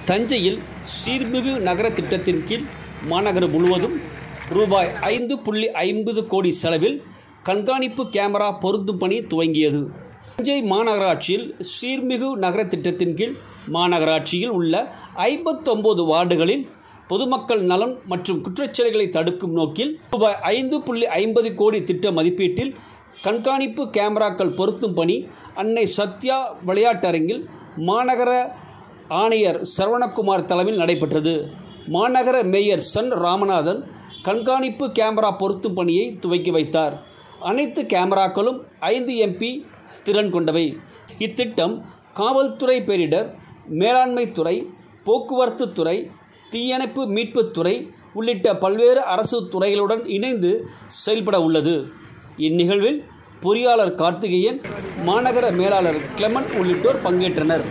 தஞ்சையில் சீர்மிகு நகர திட்டத்தின் கீழ் மாநகரம் முழுவதும் ரூபாய் ஐந்து புள்ளி ஐம்பது கோடி செலவில் கண்காணிப்பு கேமரா பொருத்தும் பணி துவங்கியது தஞ்சை மாநகராட்சியில் சீர்மிகு நகர திட்டத்தின் கீழ் மாநகராட்சியில் உள்ள ஐம்பத்தொம்போது வார்டுகளில் பொதுமக்கள் நலன் மற்றும் குற்றச்செயல்களை தடுக்கும் நோக்கில் ரூபாய் ஐந்து புள்ளி ஐம்பது கோடி திட்ட மதிப்பீட்டில் கண்காணிப்பு கேமராக்கள் பொருத்தும் பணி அன்னை சத்யா விளையாட்டரங்கில் மாநகர ஆணையர் சரவணகுமார் தலைமையில் நடைபெற்றது மாநகர மேயர் சன் ராமநாதன் கண்காணிப்பு கேமரா பொருத்தும் பணியை துவக்கி வைத்தார் அனைத்து கேமராக்களும் ஐந்து எம்பி திறன் கொண்டவை இத்திட்டம் காவல்துறை பேரிடர் மேலாண்மை துறை போக்குவரத்து துறை தீயணைப்பு மீட்புத் துறை உள்ளிட்ட பல்வேறு அரசு துறைகளுடன் இணைந்து செயல்பட உள்ளது இந்நிகழ்வில் பொறியாளர் கார்த்திகேயன் மாநகர மேலாளர் கிளமன் உள்ளிட்டோர் பங்கேற்றனர்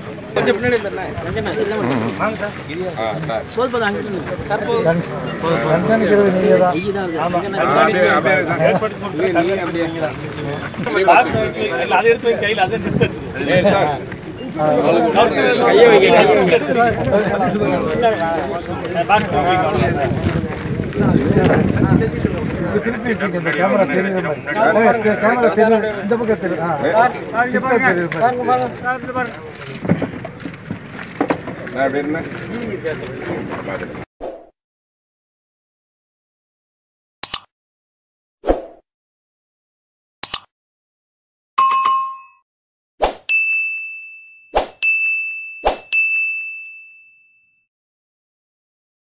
கண்காணிக்கிறது நீங்க தான் திருப்பி இருக்கீங்க இந்த கேமரா தெரியுற மாதிரி கேமரா தெரியும் இந்த பக்கம் தெரியும் ஆ கிட்ட தெரியுற மாதிரி நான் எப்படி இருந்தேன்